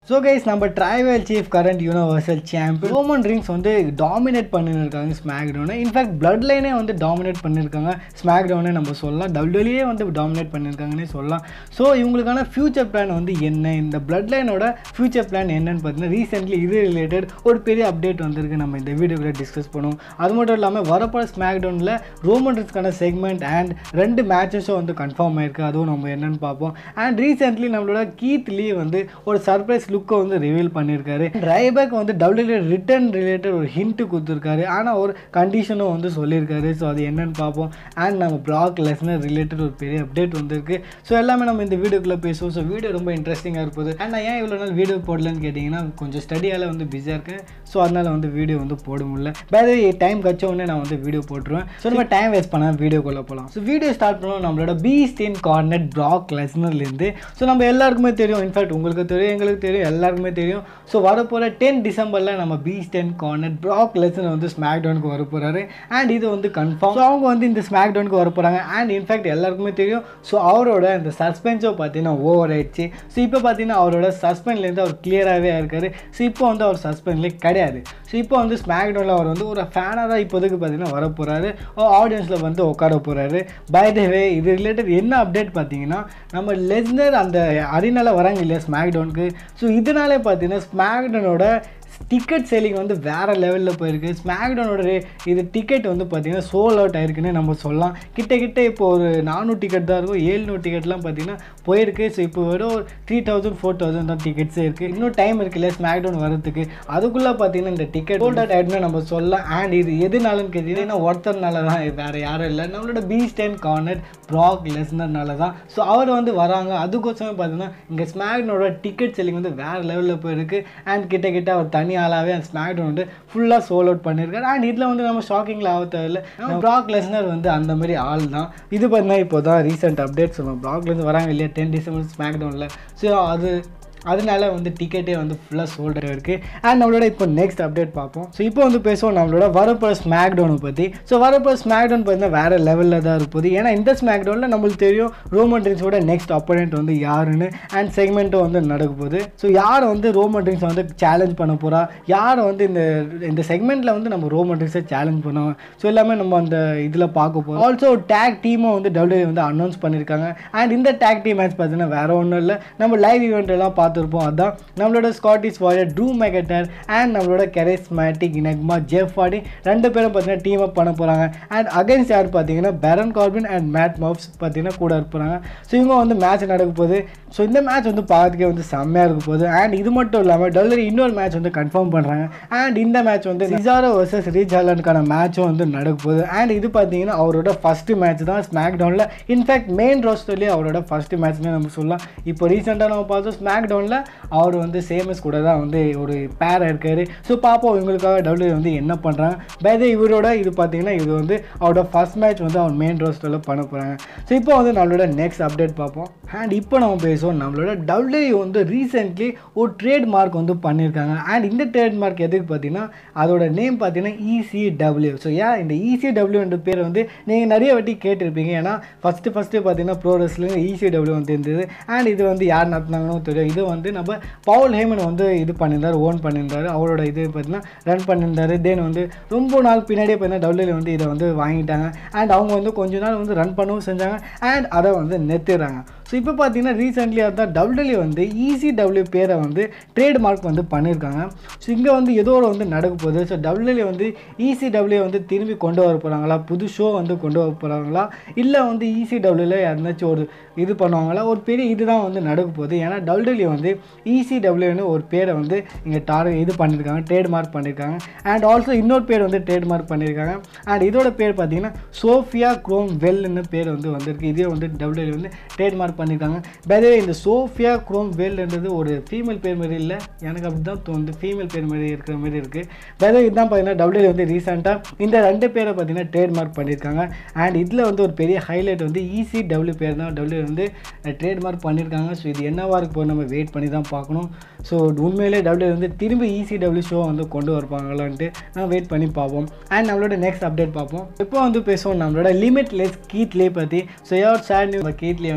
so guys நம்ம tribal chief current universal champion Roman Reigns வந்து dominate பண்ணியிருக்காங்க ஸ்மாக் டவுனை இன்ஃபேக்ட் பிளட் லைனே வந்து டாமினேட் பண்ணியிருக்காங்க ஸ்மாக் டவுனே நம்ம சொல்லலாம் டபிள்யூலேயே வந்து டாமினேட் பண்ணியிருக்காங்கன்னே சொல்லலாம் ஸோ இவங்களுக்கான ஃபியூச்சர் பிளான் வந்து என்ன இந்த பிளட் லைனோட ஃபியூச்சர் பிளான் என்னன்னு பார்த்தீங்கன்னா ரீசெண்ட்லி இது ரிலேட்டட் ஒரு பெரிய அப்டேட் வந்திருக்கு நம்ம இந்த வீடியோவில் டிஸ்கஸ் பண்ணுவோம் அது மட்டும் இல்லாமல் வரப்போகிற ஸ்மாக் டவுனில் ரோமன் ரிங்ஸ்க்கான செக்மெண்ட் அண்ட் ரெண்டு மேட்சஸும் வந்து கன்ஃபார்ம் ஆயிருக்கு அதுவும் நம்ம என்னன்னு பார்ப்போம் அண்ட் ரீசெண்ட்லி நம்மளோட கீத் லீ வந்து ஒரு சர்ப்ரைஸ் லுக்கை வந்து ரிவீல் பண்ணியிருக்காரு ரைபேக் வந்து டபிள்யூ ரிட்டர்ன் ரிலேட்டட் ஒரு ஹிண்ட்டு கொடுத்துருக்காரு ஆனால் ஒரு கண்டிஷனும் வந்து சொல்லியிருக்காரு ஸோ அது என்னன்னு பார்ப்போம் அண்ட் நம்ம பிளாக் லெஸ்னர் ரிலேட்டட் ஒரு பெரிய அப்டேட் வந்திருக்கு ஸோ எல்லாமே நம்ம இந்த வீடியோக்குள்ளே பேசுவோம் ஸோ வீடியோ ரொம்ப இன்ட்ரெஸ்டிங்காக இருப்பது அண்ட் நான் ஏன் இவ்வளோ நாள் வீடியோ போடலன்னு கேட்டிங்கன்னா கொஞ்சம் ஸ்டடியால் வந்து பிஸியாக இருக்கேன் ஸோ அதனால் வந்து வீடியோ வந்து போட முடியல வேறு டைம் கச்ச உடனே நான் வந்து வீடியோ போட்டுருவேன் ஸோ நம்ம டைம் வேஸ்ட் பண்ணால் வீடியோக்குள்ளே போகலாம் ஸோ வீடியோ ஸ்டார்ட் பண்ணுவோம் நம்மளோட பீஸ்டின் கார்னெட் பிளாக் லெஸ்னர்லேருந்து ஸோ நம்ம எல்லாருக்குமே தெரியும் இன்ஃபேக்ட் உங்களுக்கு தெரியும் எங்களுக்கு தெரியும் எல்லாருக்குமே தெரியும் ஸோ வரப்போகிற டென் டிசம்பரில் நம்ம beast incarnate Brock Lesnar வந்து ஸ்மாக் டவுனுக்கு வர போகிறாரு அண்ட் இது வந்து கன்ஃபார்ம் ஸோ அவங்க வந்து இந்த ஸ்மாக் டவுனுக்கு வர போகிறாங்க அண்ட் இன்ஃபேக்ட் எல்லாருக்குமே தெரியும் ஸோ அவரோட இந்த சஸ்பென்ஸோ பார்த்தீங்கன்னா ஓவர் ஆயிடுச்சு ஸோ இப்போ பார்த்தீங்கன்னா அவரோட சஸ்பென்லேருந்து அவர் கிளியராகவே இருக்காரு ஸோ இப்போ வந்து அவர் சஸ்பென்ட்லேயே கிடையாது ஸோ இப்போ வந்து ஸ்மாக் டவுனில் அவர் வந்து ஒரு ஃபேனாக தான் இப்போதைக்கு பார்த்தீங்கன்னா வர போகிறாரு ஆடியன்ஸில் வந்து உட்கார போகிறாரு பை த வே இது ரிலேட்டட் என்ன அப்டேட் பார்த்தீங்கன்னா நம்ம லெஸ்னர் அந்த அரினால வராங்க இல்லையா ஸ்மாக் டவுனுக்கு ஸோ இதனாலே பார்த்தீங்கன்னா ஸ்மாக் டவுனோட டிக்கெட் சேலிங் வந்து வேறு லெவலில் போயிருக்கு ஸ்மாக்டவுனோட இது டிக்கெட் வந்து பார்த்தீங்கன்னா சோல் அவுட் ஆயிருக்குன்னு நம்ம சொல்லலாம் கிட்ட கிட்ட இப்போ ஒரு நானூறு டிக்கெட் தான் இருக்கும் ஏழ்நூறு டிக்கெட்லாம் பார்த்தீங்கன்னா போயிருக்கு ஸோ இப்போ வெறும் ஒரு த்ரீ தௌசண்ட் ஃபோர் தௌசண்ட் தான் டிக்கெட்ஸே இருக்குது இன்னும் டைம் இருக்கு இல்லையா ஸ்மாக்டவுன் வரதுக்கு அதுக்குள்ளே பார்த்தீங்கன்னா இந்த டிக்கெட் சோல்ட் அவுட் ஆகிடுன்னு நம்ம சொல்லலாம் அண்ட் இது எதுனாலன்னு கேட்டீங்கன்னா ஒருத்தர்னால தான் வேறு யாரும் இல்லை நம்மளோட பீஸ் டென் கார்னர் ப்ராக் லெஸ்னர்னால தான் ஸோ அவர் வந்து வராங்க அதுக்கோசமே பார்த்தீங்கன்னா இங்கே ஸ்மாக்டனோட டிக்கெட் செல்லிங் வந்து வேறு லெவலில் போயிருக்கு அண்ட் கிட்ட கிட்ட அவர் தனி ஆளாகவே அந்த ஸ்மாக்டவுன் வந்து ஃபுல்லாக சோல் அவுட் பண்ணியிருக்காரு அண்ட் இதில் வந்து நம்ம ஷாக்கிங்கில் ஆக தேவையில்ல நம்ம ப்ராக் லெஸ்னர் வந்து அந்த மாதிரி ஆள் தான் இது பார்த்தீங்கன்னா இப்போ தான் ரீசெண்ட் அப்டேட் சொல்லுவோம் ப்ராக்லேருந்து வராங்க இல்லையா டென் டிசம்பர் ஸ்மாக்டவுனில் ஸோ அது அதனால வந்து டிக்கெட்டே வந்து ஃபுல்லாக சோல்ட் இருக்குது அண்ட் நம்மளோட இப்போ நெக்ஸ்ட் அப்டேட் பார்ப்போம் ஸோ இப்போ வந்து பேசுவோம் நம்மளோட வரப்போகிற ஸ்மாக் டவுனை பற்றி ஸோ வரப்போகிற ஸ்மாக் டவுன் பார்த்தீங்கன்னா வேறு லெவலில் தான் இருப்போது ஏன்னா இந்த ஸ்மாக் டவுனில் நம்மளுக்கு தெரியும் ரோமன் ட்ரிங்ஸோட நெக்ஸ்ட் அப்போனண்ட் வந்து யாருன்னு அண்ட் செக்மெண்ட்டும் வந்து நடக்க போகுது ஸோ யார் வந்து ரோமன் ட்ரிங்ஸை வந்து சேலஞ்ச் பண்ண போகிறா யார் வந்து இந்த இந்த செக்மெண்ட்டில் வந்து நம்ம ரோமன் ட்ரிங்ஸை சேலஞ்ச் பண்ணுவோம் ஸோ எல்லாமே நம்ம அந்த இதில் பார்க்க போகிறோம் ஆல்சோ டேக் டீமும் வந்து டபிள்யூ வந்து அனௌன்ஸ் பண்ணியிருக்காங்க அண்ட் இந்த டேக் டீம் மேட்ச் பார்த்தீங்கன்னா வேறு ஒன்றும் இல்லை நம்ம லைவ் ஈவெண்ட் எல்லாம் பார்த்து பார்த்துருப்போம் அதான் நம்மளோட Scottish warrior Drew McIntyre and நம்மளோட கெரிஸ்மேட்டிக் இனக்மா ஜெஃப் வாடி ரெண்டு பேரும் பார்த்தீங்கன்னா டீம் அப் பண்ண போகிறாங்க அண்ட் அகைன்ஸ்ட் யார் பார்த்தீங்கன்னா பேரன் கார்பின் அண்ட் மேட் மவுஸ் பார்த்தீங்கன்னா கூட இருப்பாங்க ஸோ இவங்க வந்து மேட்ச் நடக்க போகுது ஸோ இந்த மேட்ச் வந்து பார்த்துக்கே வந்து செம்மையாக இருக்க போகுது அண்ட் இது மட்டும் இல்லாமல் டல்லரி இன்னொரு மேட்ச் வந்து கன்ஃபார்ம் பண்ணுறாங்க அண்ட் இந்த மேட்ச் வந்து நிசாரோ வர்சஸ் ரீச் ஹாலனுக்கான மேட்சும் வந்து நடக்க போகுது அண்ட் இது பார்த்தீங்கன்னா அவரோட ஃபஸ்ட்டு மேட்ச் தான் ஸ்மாக் டவுனில் இன்ஃபேக்ட் மெயின் ரோஸ்டர்லேயே அவரோட ஃபஸ்ட்டு மேட்ச்னே நம்ம சொல்லலாம் இப்போ ரீசெண்டாக நம்ம பார்த்தோம் ஸ்மாக் டவுனில் அவர் வந்து சேமஸ் கூட தான் வந்து ஒரு பேராக இருக்கார் ஸோ பார்ப்போம் இவங்களுக்காக டபிள்யூ வந்து என்ன பண்ணுறாங்க பைதே இவரோட இது பார்த்தீங்கன்னா இது வந்து அவரோட ஃபஸ்ட் மேட்ச் வந்து அவர் மெயின் ரோஸ்டரில் பண்ண போகிறாங்க ஸோ இப்போ வந்து நம்மளோட நெக்ஸ்ட் அப்டேட் பார்ப்போம் அண்ட் இப்போ நம்ம பேசுவோம் நம்மளோட டபிள்யூ வந்து ரீசெண்ட்லி ஒரு ட்ரேட் மார்க் வந்து பண்ணியிருக்காங்க அண்ட் இந்த ட்ரேட் மார்க் எதுக்கு பார்த்தீங்கன்னா அதோட நேம் பார்த்தீங்கன்னா இசிடபிள்யூ ஸோ ஏன் இந்த இசிடபிள்யூன்ற பேர் வந்து நீங்கள் நிறைய வாட்டி கேட்டிருப்பீங்க ஏன்னா ஃபஸ்ட்டு ஃபஸ்ட்டு பார்த்தீங்கன்னா ப்ரோ ரெஸ்லிங் இசிடபிள்யூ வந்து இருந்தது அண்ட் இது வந்து யார் நடத்துனாங்கன்னு தெரியும் இது வந்து நம்ம பவுல் ஹேமன் வந்து இது பண்ணியிருந்தார் ஓன் பண்ணியிருந்தார் அவரோட இது பார்த்தீங்கன்னா ரன் பண்ணியிருந்தார் தென் வந்து ரொம்ப நாள் பின்னாடியே பார்த்தீங்கன்னா டபிள்யூ வந்து இதை வந்து வாங்கிட்டாங்க அண்ட் அவங்க வந்து கொஞ்ச நாள் வந்து ரன் பண்ணவும் செஞ்சாங்க அண்ட் அதை வந்து நெத்திடுறாங்க ஸோ இப்போ பார்த்தீங்கன்னா ரீசெண்ட்லியாக தான் டபிள்யூ வந்து ஈசி டபிள்யூ பேரை வந்து ட்ரேட் மார்க் வந்து பண்ணியிருக்காங்க ஸோ இங்கே வந்து ஏதோ ஒரு வந்து நடக்க போகுது ஸோ டபிள்யூ வந்து ஈசி டபிள்யூ வந்து திரும்பி கொண்டு வர போகிறாங்களா புது ஷோ வந்து கொண்டு வர போகிறாங்களா இல்லை வந்து ஈசி டபிள்யூவில் யாருனாச்சும் ஒரு இது பண்ணுவாங்களா ஒரு பெரிய இதுதான் வந்து நடக்க போகுது ஏன்னா டபிள்யூ வந்து ஈசி டபிள்யூன்னு ஒரு பேரை வந்து இங்கே டார் இது பண்ணியிருக்காங்க ட்ரேட் மார்க் பண்ணியிருக்காங்க அண்ட் ஆல்சோ இன்னொரு பேர் வந்து ட்ரேட் மார்க் பண்ணியிருக்காங்க அண்ட் இதோட பேர் பார்த்தீங்கன்னா சோஃபியா குரோம் வெல்னு பேர் வந்து வந்திருக்கு இதே வந்து டபிள்யூ வந்து ட்ரேட் மார்க் பண்ணியிருக்காங்க பதவே இந்த சோஃபியா குரோம் வெல்ன்றது ஒரு ஃபீமேல் பேர் மாதிரி இல்லை எனக்கு அப்படி தான் தோணுது ஃபீமேல் பேர் மாதிரி இருக்கிற மாதிரி இருக்குது பதவே இதுதான் பார்த்தீங்கன்னா டபிள்யூ வந்து ரீசெண்டாக இந்த ரெண்டு பேரை பார்த்தீங்கன்னா ட்ரேட் மார்க் பண்ணியிருக்காங்க அண்ட் இதில் வந்து ஒரு பெரிய ஹைலைட் வந்து ஈசி டபிள்யூ பேர் தான் டபிள்யூ வந்து ட்ரேட் மார்க் பண்ணியிருக்காங்க ஸோ இது என்னவா இருக்கு போய் நம்ம வெயிட் பண்ணி தான் பார்க்கணும் ஸோ உண்மையிலே டபிள்யூ வந்து திரும்பி ஈசி டபிள்யூ ஷோ வந்து கொண்டு வருவாங்களான்ட்டு நான் வெயிட் பண்ணி பார்ப்போம் அண்ட் நம்மளோட நெக்ஸ்ட் அப்டேட் பார்ப்போம் இப்போ வந்து பேசுவோம் நம்மளோட லிமிட்லெஸ் கீத்லே பற்றி ஸோ யார் சேட் நியூ கீத்லே வந்து டபிள்யூ வந்து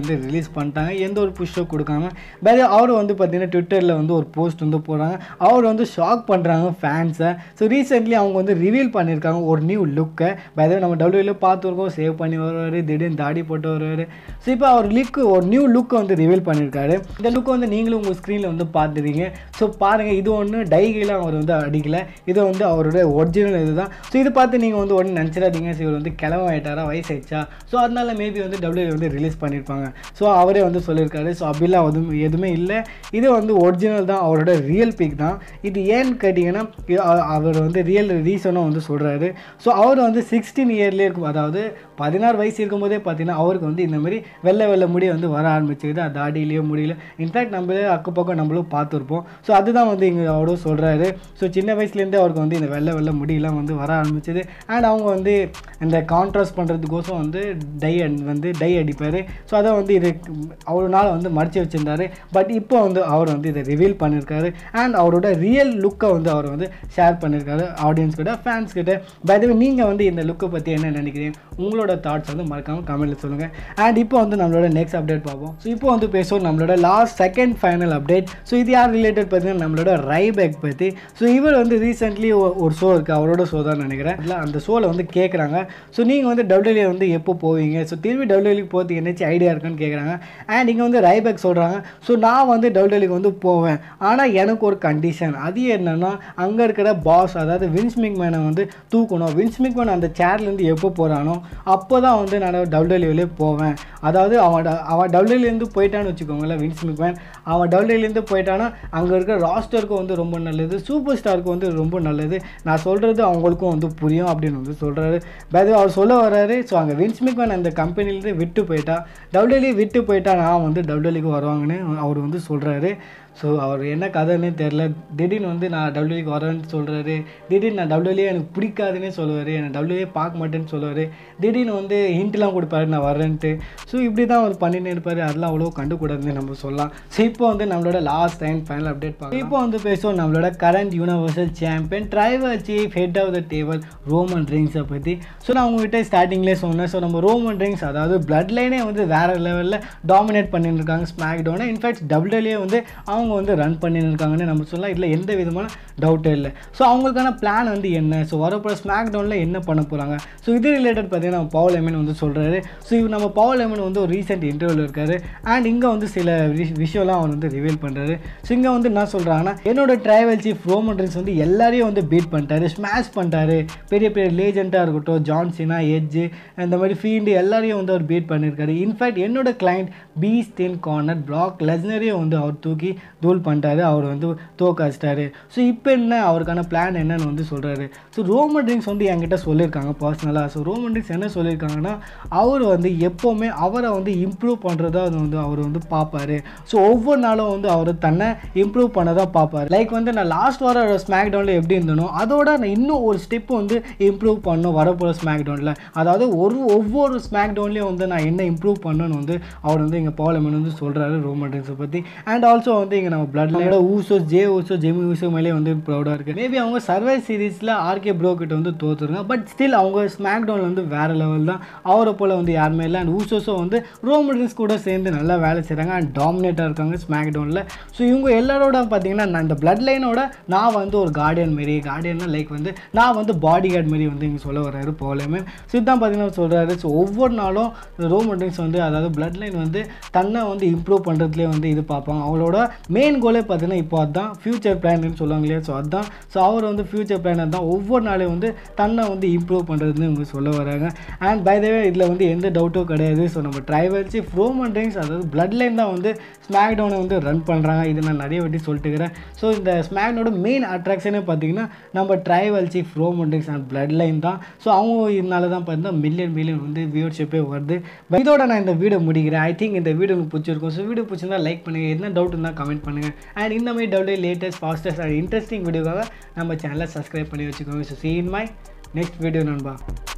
வந்து ரிலீஸ் பண்ணிட்டாங்க எந்த ஒரு புஷ்ஷோ கொடுக்காம வேறு அவர் வந்து பார்த்தீங்கன்னா ட்விட்டரில் வந்து ஒரு போஸ்ட் வந்து போடுறாங்க அவர் வந்து ஷாக் பண்ணுறாங்க ஃபேன்ஸை ஸோ ரீசெண்ட்லி அவங்க வந்து ரிவீல் பண்ணியிருக்காங்க ஒரு நியூ லுக்கை வேறு நம்ம டபிள்யூவில் பார்த்துருக்கோம் சேவ் பண்ணி வருவார் திடீர்னு தாடி போட்டு வருவார் ஸோ இப்போ அவர் லுக்கு ஒரு நியூ லுக்கை வந்து ரிவீல் பண்ணியிருக்காரு இந்த லுக்கை வந்து நீங்களும் உங்கள் ஸ்க்ரீனில் வந்து பார்த்துருக்கீங்க ஸோ பாருங்கள் இது ஒன்று டைகெலாம் அவர் வந்து அடிக்கல இது வந்து அவரோட ஒரிஜினல் இதுதான் ஸோ இது பார்த்து நீங்கள் வந்து ஒன்று நினச்சிடாதீங்க ஸோ இவர் வந்து கிளம்ப ஆயிட்டாரா வயசாயிடுச்சா ஸோ அதனால மேபி வந்து டபிள்யூ வந்து ரிலீஸ் பண்ணியிருப்பாங்க ஸோ அவரே வந்து சொல்லியிருக்காரு ஸோ அப்படிலாம் எதுவும் எதுவுமே இல்லை இது வந்து ஒரிஜினல் தான் அவரோட ரியல் பிக் தான் இது ஏன்னு கேட்டிங்கன்னா இது அ- அவர் வந்து ரியல் ரீசனும் வந்து சொல்கிறாரு ஸோ அவர் வந்து சிக்ஸ்டீன் இயர்லேயே இருக்கும் அதாவது பதினாறு வயசு இருக்கும்போதே பார்த்தீங்கன்னா அவருக்கு வந்து இந்த மாதிரி வெள்ளை வெள்ளை முடி வந்து வர ஆரம்பிச்சிருது அது தாடியிலேயே முடியல இன்ஃபேக்ட் நம்மளே அக்கப்பக்கம் நம்மளும் பார்த்துருப்போம் ஸோ அதுதான் வந்து இங்கே அவரும் சொல்கிறாரு ஸோ சின்ன வயசுலேருந்தே அவருக்கு வந்து இந்த வெள்ளை வெள்ளை முடியெல்லாம் வந்து வர ஆரம்பிச்சது அண்ட் அவங்க வந்து இந்த கான்ட்ராஸ்ட் பண்ணுறதுக்கோசம் வந்து டை வந்து டை அடிப்பார் ஸோ அதை வந்து இது அவ்வளோ நாள் வந்து மறைச்சி வச்சுருந்தாரு பட் இப்போ வந்து அவர் வந்து இதை ரிவீல் பண்ணியிருக்காரு அண்ட் அவரோட ரியல் லுக்கை வந்து அவர் வந்து ஷேர் பண்ணியிருக்காரு ஆடியன்ஸ் கிட்ட ஃபேன்ஸ் கிட்ட பை நீங்கள் வந்து இந்த லுக்கை பற்றி என்ன நினைக்கிறீங்க உங்களோட தாட்ஸ் வந்து மறக்காமல் கமெண்ட்டில் சொல்லுங்கள் அண்ட் இப்போ வந்து நம்மளோட நெக்ஸ்ட் அப்டேட் பார்ப்போம் ஸோ இப்போ வந்து பேசுவோம் நம்மளோட last second final update so இது யார் ரிலேட்டட் பார்த்தீங்கன்னா நம்மளோட ரைபேக் பற்றி ஸோ இவர் வந்து ரீசெண்ட்லி ஒரு ஷோ இருக்குது அவரோட ஷோ தான் நினைக்கிறேன் இல்லை அந்த ஷோவில் வந்து கேட்குறாங்க ஸோ நீங்கள் வந்து டபிள்யூஏ வந்து எப்போ போவீங்க ஸோ திரும்பி டபிள்யூஏக்கு போகிறதுக்கு என்னச்சு ஐடியா இருக்குன்னு கேட்குறாங்க அண்ட் இங்கே வந்து ரைபேக் சொல்கிறாங்க ஸோ நான் வந்து டபிள்யூஏக்கு வந்து போவேன் ஆனால் எனக்கு ஒரு கண்டிஷன் அது என்னன்னா அங்கே இருக்கிற பாஸ் அதாவது வின்ஸ் மேனை வந்து தூக்கணும் வின்ஸ் மேன் அந்த சேர்லேருந்து எப்போ போகிறானோ அப்போ தான் வந்து நான் டபிள்யூஏலே போவேன் அதாவது அவன் ட- அவன் டபிள்யூலேருந்து போயிட்டான்னு வச்சுக்கோங்களேன் வின்ஸ் மேன் அவன் டபிள்யூலேருந்து போயிட்டான்னா அங்கே இருக்கிற ராஸ்டருக்கு வந்து ரொம்ப நல்லது சூப்பர் ஸ்டாருக்கு வந்து ரொம்ப நல்லது நான் சொல்கிறது அவங்களுக்கும் வந்து புரியும் அப்படின்னு வந்து சொல்கிறாரு பை அவர் சொல்ல வர்றாரு ஸோ அங்கே வின்ஸ் மேன் அந்த கம்பெனிலேருந்து விட்டு போயிட்டா டபிள்யூஏ விட்டு போயிட்டா நான் வந்து டபிள்யூஏக்கு வருவாங்கன்னு அவர் வந்து சொல்கிறாரு ஸோ அவர் என்ன கதைன்னே தெரில திடீர்னு வந்து நான் டபிள்யூக்கு வரேன்னு சொல்கிறாரு திடீர்னு நான் டபிள்யூஏ எனக்கு பிடிக்காதுன்னே சொல்லுவார் எனக்கு டபிள்யூஏ பார்க்க மாட்டேன்னு சொல்லுவார் திடீர்னு வந்து ஹிண்ட்லாம் கொடுப்பாரு நான் வரேன்ட்டு ஸோ இப்படி தான் அவர் பண்ணின்னு இருப்பார் அதெல்லாம் அவ்வளோ கண்டுக்கூடாதுன்னு நம்ம சொல்லலாம் ஸோ இப்போ வந்து நம்மளோட லாஸ்ட் அண்ட் ஃபைனல் அப்டேட் பார்க்கலாம் இப்போ வந்து பேசுவோம் நம்மளோட current universal champion tribal chief head of the table Roman ரிங்ஸை பற்றி ஸோ நான் உங்ககிட்ட ஸ்டார்டிங்லேயே சொன்னேன் ஸோ நம்ம ரோமன் ரிங்ஸ் அதாவது பிளட் லைனே வந்து வேறு லெவலில் டாமினேட் பண்ணிட்டு இருக்காங்க ஸ்மாக் டவுனை இன்ஃபேக்ட் டபிள்யூஏ வந்து அவங்க வந்து ரன் பண்ணின்னு இருக்காங்கன்னு நம்ம சொல்லலாம் இதில் எந்த விதமான டவுட்டே இல்லை ஸோ அவங்களுக்கான பிளான் வந்து என்ன ஸோ வரப்போகிற ஸ்மாக் டவுனில் என்ன பண்ண போகிறாங்க ஸோ இது ரிலேட்டட் பார்த்தீங்கன்னா நம்ம பவர் லெமன் வந்து சொல்கிறாரு ஸோ இவர் நம்ம பவர் லெமன் வந்து ஒரு ரீசெண்ட் இன்டர்வியூவில் இருக்காரு அண்ட் இங்கே வந்து சில விஷ்- விஷயம்லாம் அவர் வந்து ரிவீல் பண்ணுறாரு ஸோ இங்கே வந்து என்ன சொல்கிறாங்கன்னா என்னோட ட்ரைவல் சீஃப் ரோமன் ரின்ஸ் வந்து எல்லாரையும் வந்து பீட் பண்ணிட்டாரு ஸ்மாஷ் பண்ணிட்டாரு பெரிய பெரிய லேஜெண்டாக இருக்கட்டும் ஜான்சினா எட்ஜு இந்த மாதிரி ஃபீல்டு எல்லாரையும் வந்து அவர் பீட் பண்ணியிருக்காரு இன்ஃபேக்ட் என்னோட client beast incarnate Brock லெஸ்னரையும் வந்து அவர் தூக்கி தூள் பண்ணிட்டாரு அவர் வந்து தோக்காச்சிட்டாரு ஸோ இப்போ என்ன அவருக்கான பிளான் என்னன்னு வந்து சொல்கிறாரு ஸோ ரோமன் ட்ரிங்க்ஸ் வந்து என்கிட்ட சொல்லியிருக்காங்க பர்சனலாக ஸோ ரோமன் ட்ரிங்க்ஸ் என்ன சொல்லியிருக்காங்கன்னா அவர் வந்து எப்போவுமே அவரை வந்து இம்ப்ரூவ் பண்ணுறதா அது வந்து அவர் வந்து பார்ப்பாரு ஸோ ஒவ்வொரு நாளும் வந்து அவர் தன்னை இம்ப்ரூவ் பண்ணதான் பார்ப்பாரு லைக் வந்து நான் லாஸ்ட் வாரம் ஸ்மாக் டவுனில் எப்படி இருந்தனோ அதோட நான் இன்னும் ஒரு ஸ்டெப் வந்து இம்ப்ரூவ் பண்ணணும் வரப்போகிற ஸ்மாக் டவுனில் அதாவது ஒரு ஒவ்வொரு ஸ்மாக் டவுன்லேயும் வந்து நான் என்ன இம்ப்ரூவ் பண்ணணும்னு வந்து அவர் வந்து இங்கே பாலமன் வந்து சொல்கிறாரு ரோமன் ட்ரிங்க்ஸை பற்றி அண்ட் ஆல்சோ வந்து இங்கே நம்ம பிளட் லைனோட Uso Jey Uso Jimmy Uso மேலே வந்து ப்ரௌடாக இருக்குது மேபி அவங்க சர்வை சீரீஸில் ஆர்கே ப்ரோ கிட்ட வந்து தோத்துருங்க பட் ஸ்டில் அவங்க ஸ்மாக் டவுனில் வந்து வேறு லெவல் தான் அவரை போல் வந்து யாருமே இல்லை அண்ட் ஊசோஸோ வந்து ரோமன் ட்ரிங்க்ஸ் கூட சேர்ந்து நல்லா வேலை செய்கிறாங்க அண்ட் டாமினேட்டாக இருக்காங்க ஸ்மாக் டவுனில் ஸோ இவங்க எல்லாரோட பார்த்தீங்கன்னா நான் இந்த பிளட் லைனோட நான் வந்து ஒரு கார்டியன் மாரி கார்டியன்னா லைக் வந்து நான் வந்து பாடி கார்டு மாரி வந்து இங்கே சொல்ல வர்றாரு போலமே ஸோ இதான் பார்த்தீங்கன்னா சொல்கிறாரு ஸோ ஒவ்வொரு நாளும் ரோமன் ட்ரிங்க்ஸ் வந்து அதாவது பிளட் லைன் வந்து தன்னை வந்து இம்ப்ரூவ் பண்ணுறதுலேயே வந்து இது பார்ப்பாங்க அவங்களோட மெயின் கோலே பார்த்தீங்கன்னா இப்போ அதுதான் ஃபியூச்சர் பிளான்னு சொல்லுவாங்க இல்லையா ஸோ அதுதான் ஸோ அவர் வந்து ஃபியூச்சர் பிளானர் தான் ஒவ்வொரு நாளையும் வந்து தன்னை வந்து இம்ப்ரூவ் பண்ணுறதுன்னு இவங்க சொல்ல வராங்க அண்ட் பை த வே இதில் வந்து எந்த டவுட்டும் கிடையாது ஸோ நம்ம ட்ரைவல்ஸி ரோமன் ட்ரிங்க்ஸ் அதாவது பிளட் லைன் தான் வந்து ஸ்மாக் டவுனை வந்து ரன் பண்ணுறாங்க இது நான் நிறைய வாட்டி சொல்லிட்டு இருக்கிறேன் ஸோ இந்த ஸ்மாக்னோட மெயின் அட்ராக்ஷனே பார்த்தீங்கன்னா நம்ம ட்ரைவல் சீஃப் ரோமன் ட்ரிங்க்ஸ் and blood line so அவங்க இதனால தான் பார்த்தீங்கன்னா மில்லியன் மில்லியன் வந்து வியூவர்ஷிப்பே வருது But இதோட நான் இந்த வீடியோ முடிக்கிறேன் ஐ திங்க் இந்த வீடியோ உங்களுக்கு பிடிச்சிருக்கும் ஸோ வீடியோ பிடிச்சிருந்தா லைக் பண்ணுங்கள் என்ன டவுட் இருந்தால் கமெண்ட் பண்ணுங்கள் அண்ட் இந்த மாதிரி doubt latest fastest and interesting வீடியோக்காக நம்ம சேனலை சப்ஸ்கிரைப் பண்ணி வச்சுக்கோங்க so see you in my next video நண்பா